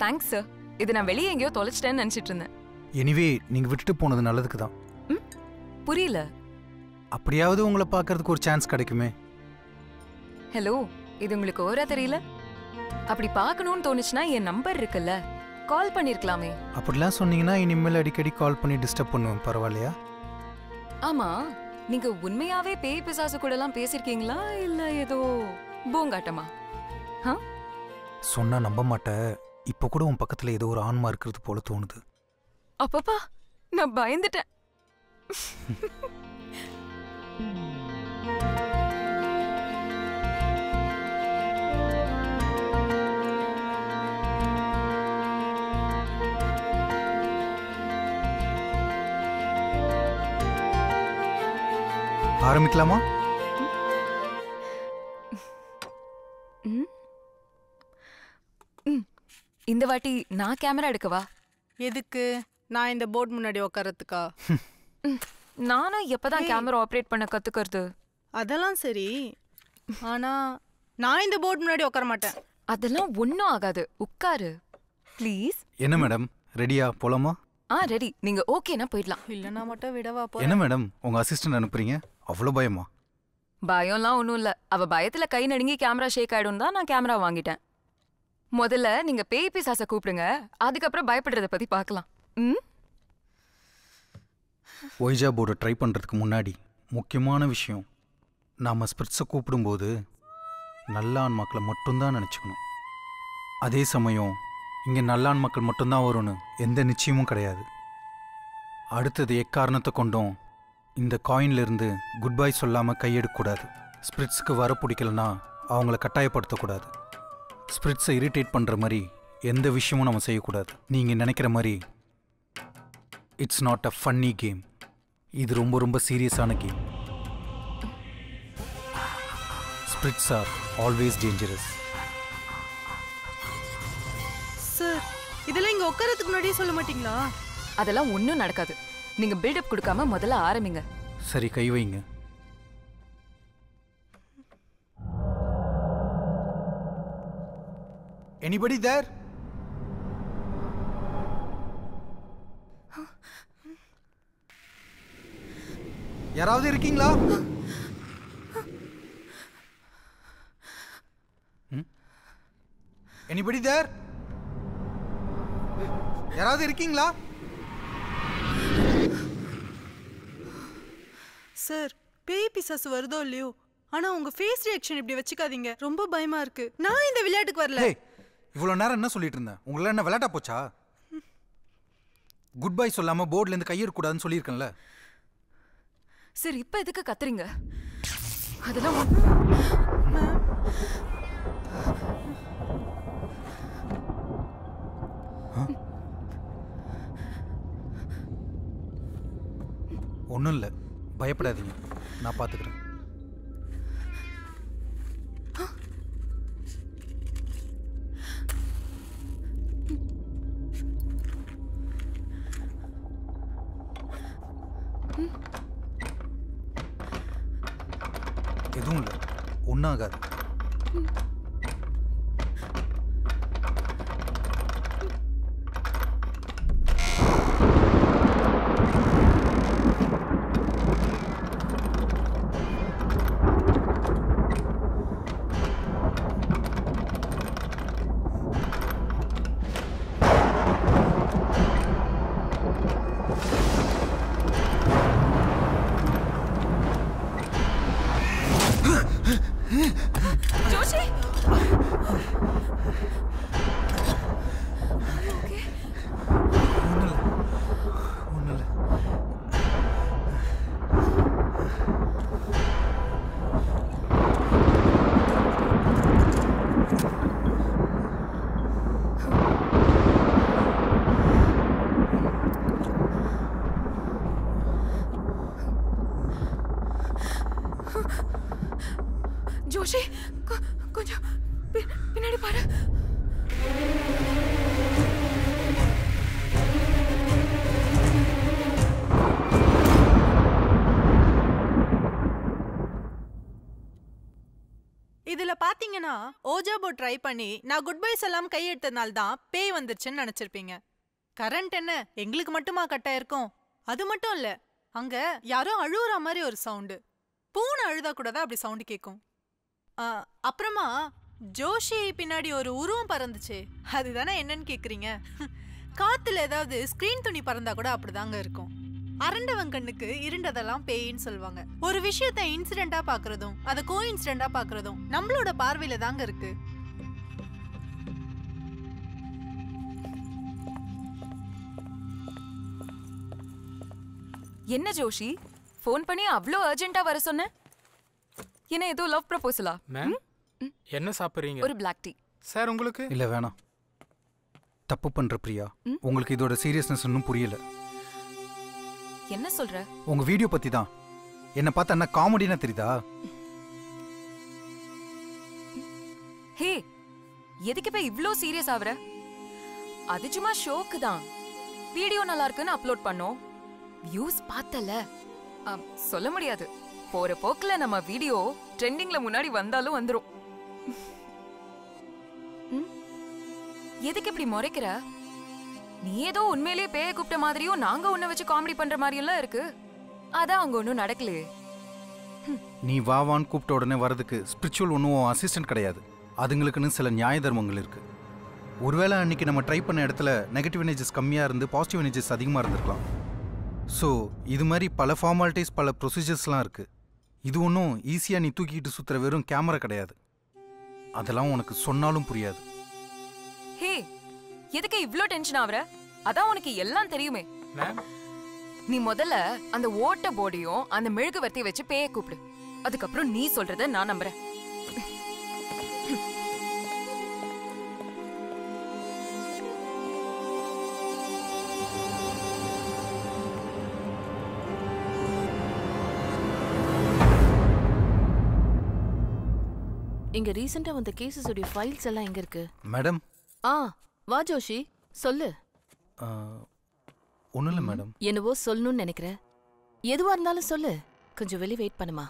Thanks sir இது நான் வெளியே எங்கேயோ தொலைச்சிட்டேன்னு நினைச்சிட்டு இருந்தேன் எனிவே நீங்க விட்டுட்டு போனது நல்லதுக்கு தான் புரியல அப்படியாவது உங்களை பார்க்கறதுக்கு ஒரு சான்ஸ் கிடைக்குமே ஹலோ இது உங்களுக்கு ஓரா தெரியல அப்படி பார்க்கணும்னு தோணுச்சுன்னா என் நம்பர் இருக்குல்ல கால் பண்ணிருக்கலாமே அப்படிலாம் சொன்னீங்கன்னா இனிமேல் அடிக்கடி கால் பண்ணி டிஸ்டர்ப் பண்ணுவேன் பரவாயில்லையா ஆமா நீங்க உண்மையாவே பேய் பிசாசு கூட எல்லாம் பேசிருக்கீங்களா இல்ல ஏதோ பூங்காட்டமா சொன்னா நம்ப மாட்ட இப்போ கூட உன் பக்கத்துல ஏதோ ஒரு ஆன்மா இருக்கிறது போல தோணுது அப்பப்பா நான் பயந்துட்டேன் ஆரம்பிக்கலாமா ம். ம். இந்த வாட்டி நான் கேமரா எடுக்கவா எதுக்கு நான் இந்த போர்டு முன்னாடி உட்காரத்துக்கா நானும் எப்பதான் ஏய். கேமரா ஆபரேட் பண்ண கத்துக்கிறது அதெல்லாம் சரி ஆனா நான் இந்த போர்டு முன்னாடி உட்கார மாட்டேன் அதெல்லாம் ஒன்றும் ஆகாது உட்காரு ப்ளீஸ் என்ன மேடம் ரெடியா போலாமா ஆ ரெடி நீங்க ஓகேனா போயிடலாம் இல்லைன்னா மட்டும் விடவா போ என்ன மேடம் உங்க அசிஸ்டன்ட் அனுப்புறீங்க அவ்வளோ பயமா பயம்லாம் ஒன்றும் இல்லை அவ பயத்துல கை நடுங்கி கேமரா ஷேக் ஆயிடும் தான் நான் கேமரா வாங்கிட்டேன் முதல்ல நீங்க பேய் பிசாசை கூப்பிடுங்க அதுக்கப்புறம் பயப்படுறத பத்தி பார்க்கலாம் ம் ஒய்ஜா போர்டை ட்ரை பண்ணுறதுக்கு முன்னாடி முக்கியமான விஷயம் நாம் ஸ்பிரிட்ஸை கூப்பிடும்போது நல்ல ஆன்மாக்களை மட்டும்தான் நினச்சிக்கணும் அதே சமயம் இங்கே நல்ல ஆன்மாக்கள் மட்டும்தான் வரும்னு எந்த நிச்சயமும் கிடையாது அடுத்தது எக்காரணத்தை கொண்டும் இந்த காயின்ல இருந்து குட் பை சொல்லாமல் கையெடுக்கக்கூடாது ஸ்பிரிட்ஸுக்கு வர பிடிக்கலனா அவங்கள கட்டாயப்படுத்தக்கூடாது ஸ்பிரிட்ஸை இரிட்டேட் பண்ணுற மாதிரி எந்த விஷயமும் நம்ம செய்யக்கூடாது நீங்கள் நினைக்கிற மாதிரி it's not a funny game இது ரொம்ப ரொம்ப சீரியஸான game spirits are always dangerous sir இதெல்லாம் இங்க உட்காரத்துக்கு முன்னாடியே சொல்ல மாட்டீங்களா அதெல்லாம் ஒன்றும் நடக்காது நீங்க பில்டப் கொடுக்காம முதல்ல ஆரம்பிங்க சரி கை வைங்க எனிபடி தேர் யாராவது இருக்கீங்களா எனிபடி தேர் யாராவது இருக்கீங்களா சார் பேய் பிசாசு வருதோ இல்லையோ ஆனா உங்க ஃபேஸ் ரியாக்ஷன் இப்படி வச்சுக்காதீங்க ரொம்ப பயமா இருக்கு நான் இந்த விளையாட்டுக்கு வரல ஹே இவ்வளோ நேரம் என்ன சொல்லிட்டு இருந்தேன் உங்கள என்ன விளையாட்டா போச்சா குட் பை சொல்லாம போர்ட்ல இருந்து கையெடுக்கூடாதுன்னு சொல்லியிருக்கேன்ல சரி இப்ப எதுக்கு கத்துறீங்க அதெல்லாம் ஒண்ணும் ஒன்றும் இல்லை பயப்படாதீங்க நான் பார்த்துக்கிறேன் எதுவும் இல்லை ஒன்றும் ஆகாது ஜோஷி ஒன்றும் இல்லை ஒன்றும் இல்லை ஜோஷி கொ- கொஞ்சம் பி- பின்னாடி பாரு இதுல பாத்தீங்கன்னா ஓஜாபோ ட்ரை பண்ணி நான் குட் பை சொல்லாம கை எடுத்ததுனால தான் பேய் வந்துருச்சுன்னு நினைச்சிருப்பீங்க கரண்ட் என்ன எங்களுக்கு மட்டுமா கட் ஆயிருக்கும் அது மட்டும் இல்ல அங்க யாரோ அழுவுற மாதிரி ஒரு சவுண்டு பூனை அழுதா கூட தான் அப்படி சவுண்டு கேட்கும் ஆ, அப்புறமா ஜோஷி பின்னாடி ஒரு உருவம் பறந்துச்சே அதுதானே என்னன்னு கேக்குறீங்க காத்துல ஏதாவது ஸ்கிரீன் துணி பறந்தா கூட அப்படிதாங்க இருக்கும் அரண்டவன் கண்ணுக்கு இருண்டதெல்லாம் பேயின்னு சொல்லுவாங்க ஒரு விஷயத்த இன்சிடென்ட்டா பாக்குறதும் அதை கோ இன்சிடென்ட்டா பாக்குறதும் நம்மளோட பார்வையில தாங்க இருக்கு என்ன ஜோஷி ஃபோன் பண்ணி அவ்ளோ அர்ஜென்ட்டா வர சொன்ன என்ன ஏதோ லவ் ப்ரப்போசலா மேம் என்ன சாப்பிட்றீங்க ஒரு பிளாக் டீ சார் உங்களுக்கு இல்லை வேணாம் தப்பு பண்ணுற பிரியா உங்களுக்கு இதோட சீரியஸ்னஸ் இன்னும் புரியல என்ன சொல்ற உங்கள் வீடியோ பற்றி தான் என்னை பார்த்தா என்ன காமெடினா தெரியுதா ஹே எதுக்கு இப்ப இவ்ளோ சீரியஸ் ஆவற அது சும்மா ஷோக்கு தான் வீடியோ நல்லா இருக்குன்னு அப்லோட் பண்ணோம் வியூஸ் பார்த்தல அம், சொல்ல முடியாது போற போக்குல நம்ம வீடியோ ட்ரெண்டிங்ல முன்னாடி வந்தாலும் வந்துரும் ம்? எதுக்கு இப்படி முறைக்கிற நீ ஏதோ உண்மையிலேயே பேய கூப்பிட்ட மாதிரியும் நாங்க உன்னை வச்சு காமெடி பண்ற மாதிரியெல்லாம் இருக்கு அதான் அங்க ஒன்றும் நடக்கலையே நீ வா வான்னு கூப்பிட்ட உடனே வரதுக்கு ஸ்பிரிச்சுவல் ஒன்றும் அசிஸ்டன்ட் கிடையாது அதுங்களுக்குன்னு சில நியாய தர்மங்கள் இருக்கு ஒருவேளை அன்னைக்கு நம்ம ட்ரை பண்ண இடத்துல நெகட்டிவ் எனர்ஜிஸ் கம்மியாக இருந்து பாசிட்டிவ் எனர்ஜிஸ் அதிகமாக இருந்திருக்கலாம் ஸோ இது மாதிரி பல ஃபார்மாலிட்டிஸ் பல ப்ரொசீஜர்ஸ்லாம் இருக்கு இது ஒன்றும் ஈஸியாக நீ தூக்கிட்டு சுற்றுற வெறும் கேமரா கிடையாது அதெல்லாம் உனக்கு சொன்னாலும் புரியாது ஹே எதுக்கு இவ்ளோ டென்ஷன் ஆவற அதான் உனக்கு எல்லாம் தெரியுமே மேம் நீ முதல்ல அந்த ஓட்ட போர்டையும் அந்த மெழுகுவர்த்தி வச்சு பேய கூப்பிடு அதுக்கப்புறம் நீ சொல்றத நான் நம்புறேன் இங்க ரீசெண்டா வந்த கேசஸ் உடைய ஃபைல்ஸ் எல்லாம் எங்க இருக்கு மேடம் ஆ வா ஜோஷி சொல்லு ஒன்றும் இல்லை மேடம் என்னவோ சொல்லணும்னு நினைக்கிற எதுவா இருந்தாலும் சொல்லு கொஞ்சம் வெளிய வெயிட் பண்ணுமா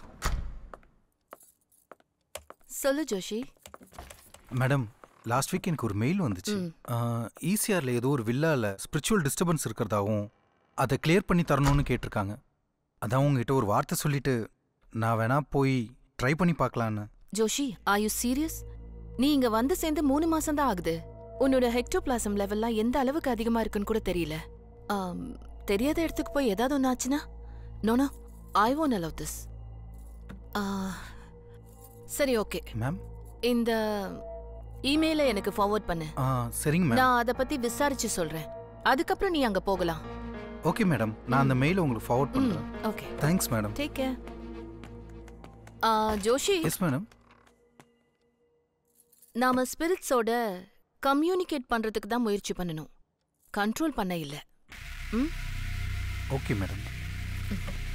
சொல்லு ஜோஷி மேடம் லாஸ்ட் வீக் எனக்கு ஒரு மெயில் வந்துச்சு ஈசிஆரில் ஏதோ ஒரு வில்லால ஸ்பிரிச்சுவல் டிஸ்டர்பன்ஸ் இருக்கிறதாவும் அதை கிளியர் பண்ணி தரணும்னு கேட்டிருக்காங்க அதான் உங்ககிட்ட ஒரு வார்த்தை சொல்லிட்டு நான் வேணா போய் ட்ரை பண்ணி பார்க்கலான்னு ஜோஷி ஆர் யூ சீரியஸ் நீ இங்க வந்து சேர்ந்து மூணு மாசம் தான் ஆகுது உன்னோட ஹெக்டோபிளாசம் லெவல்லாம் எந்த அளவுக்கு அதிகமா இருக்குன்னு கூட தெரியல ஆம், தெரியாத இடத்துக்கு போய் ஏதாவது ஒன்று ஆச்சுன்னா no no I won't allow this சரி ஓகே மேம் இந்த இமெயிலை எனக்கு ஃபார்வர்ட் பண்ணு ஆ சரிங்க மேம் நான் அதை பத்தி விசாரிச்சு சொல்றேன் அதுக்கப்புறம் நீ அங்க போகலாம் ஓகே மேடம் நான் அந்த மெயிலை உங்களுக்கு ஃபார்வர்ட் ம் பண்ணுறேன் okay thanks madam take care Joshi yes madam நாம ஸ்பிரிட்ஸோட கம்யூனிகேட் பண்றதுக்கு தான் முயற்சி பண்ணணும் கண்ட்ரோல் பண்ண இல்ல ம் ஓகே மேடம்